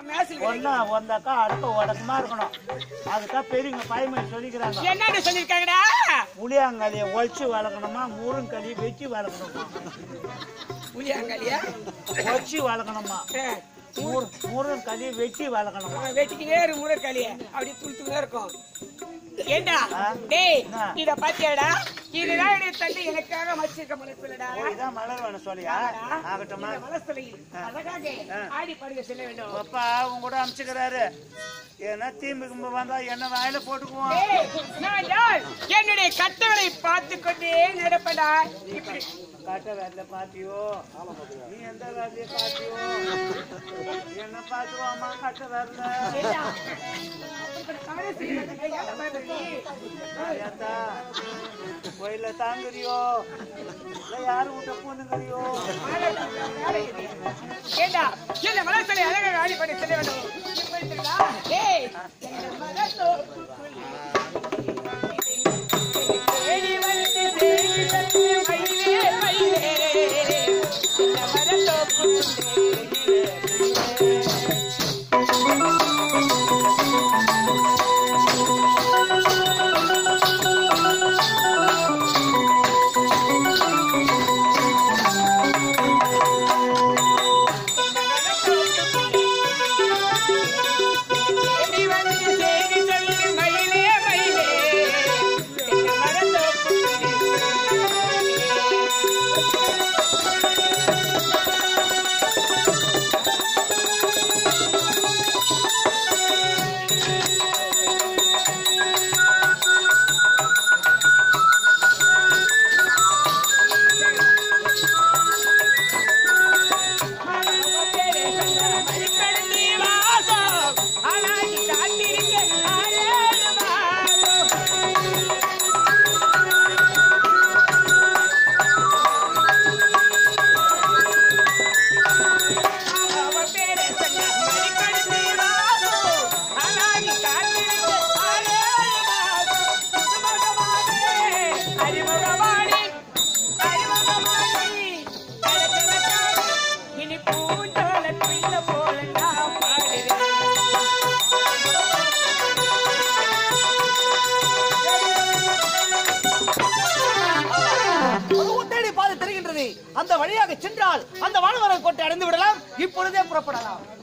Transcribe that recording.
மேசில் ஒன்னா வந்தாக்கா அடுத்த உடக்கமா இருக்கணும் அதுக்காக பெரியவங்க பயமை சொல்லிக்கிறாங்க என்னன்னு சொல்லிருக்காங்கடா புளியாங்கலியை ஒழிச்சு வளர்க்கணுமா முருங்கலி வச்சு வளர்க்கணுமா புளியாங்கலியா ஒழிச்சு வளர்க்கணுமா முரு- முருங்கலி வச்சு வளர்க்கணுமா வெட்டிக்கிட்டே இருக்கு முருங்கலிய அப்படியே துளி துளியா இருக்கும் ஏண்டா ஆ? டேய் என்ன? இத பாத்தியாடா இதுதான் என்னுடைய தள்ளி எனக்காக மச்சிருக்க மனசுலடா இதான் மலர் வேணும் சொல்லியா ஆகட்டுமா மனசுல அழகாக ஆ. ஆடி பாடுக செல்ல வேண்டும் அப்பா அவங்க கூட அமிச்சுக்கிறாரு ஏன்னா தீம்பு வந்தா என்ன வாயில போட்டுக்குவோம் டேய், நான் யார்? என்னுடைய கட்டளை பார்த்து கொண்டே நடப்படா இப்படி கட்ட வேலை பாத்தியோ நீ எந்த வேலையை பாத்தியோ என்ன பாத்துருவாமா கட்ட வேலை ஏண்டா? அப்படிப்பட்ட தவறை செய்யாதீங்க. ஏன்டா பயப்படுறீ? ஏத்தா கோயில தாங்குறியோ இல்ல யாரு விட்ட பூனுங்கிறியோ ஏண்டா என்ன மனசுல அழகாக ஆடி பாடி செல்ல வேண்டும் இப்படி தெரியுதா? ஏய், என் மனசோப்புக்குள்ளே தேடி வந்து தேடி வந்து மயிலே, மயிலே, இந்த மரத்தோப்புக்குள்ளே தேடி வந்து தேடி சொல்லு மயிலே, மயிலே, இந்த மரத்தோப்புக்குள்ளே மறிக்கடலி வாசம் அழகி காத்திருக்க ஆரேழு மாதம் அவ பேரை சொன்ன மறிக்கடலி வாசம் அழகி காத்திருக்க ஆரேழு மாதம் புதுமுகமானே அறிமுகமானே அறிமுகமானே அழகழகானே இனி பூஞ்சோல பிள்ள போல நான் பாடுறேன் ஒரு ஒத்தடி பாதை தெரிகின்றது அந்த வழியாக சென்றால் அந்த வானவரன் கோட்டை அடைந்து விடலாம் இப்பொழுதே புறப்படலாம்